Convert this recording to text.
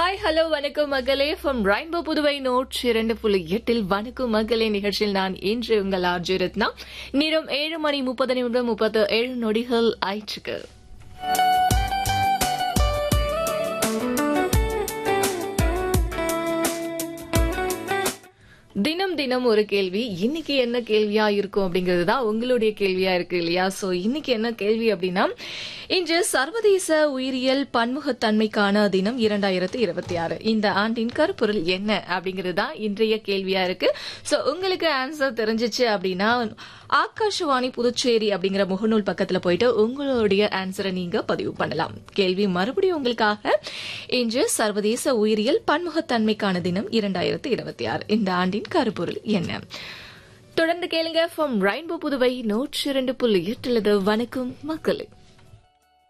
hi hello வணக்கம் மகளே from rainbow Puduvai note இரண்டு புள்ளி எட்டில் வணக்கம் மகளே நிகழ்ச்சியில் நான் இன்று உங்கள் ஆர்ஜி ரத்னா நேரம் ஏழு மணி முப்பது நிமிடம் முப்பத்து ஏழு நொடிகள் ஆயிற்றுக்கு தினம் தினம் ஒரு கேள்வி இன்னைக்கு என்ன கேள்வியா இருக்கும் அப்படிங்கிறது தான் உங்களுடைய கேள்வியா இருக்கு இல்லையா சோ இன்னைக்கு என்ன கேள்வி அப்படின்னா இன்று சர்வதேச உயிரியல் பன்முகத்தன்மைக்கான தினம் இரண்டாயிரத்து இருபத்தி ஆறு இந்த ஆண்டின் கருப்பொருள் என்ன அப்படிங்கிறது தான் இன்றைய கேள்வியா இருக்கு சோ உங்களுக்கு ஆன்சர் தெரிஞ்சிச்சு அப்படின்னா ஆகாஷவாணி புதுச்சேரி அப்படிங்கிற முகநூல் பக்கத்துல போயிட்டு உங்களுடைய ஆன்சரை நீங்க பதிவு பண்ணலாம் கேள்வி மறுபடியும் உங்களுக்காக இன்று சர்வதேச உயிரியல் பன்முகத்தன்மைக்கான தினம் இரண்டாயிரத்து இருபத்தி ஆறு இந்த ஆண்டின் கருப்பொருள் என்ன தொடர்ந்து கேளுங்க ஃப்ரம் ரெயின்போ புதுவை நூற்றி இரண்டு புள்ளி எட்டுலது வணக்கம் மக்களே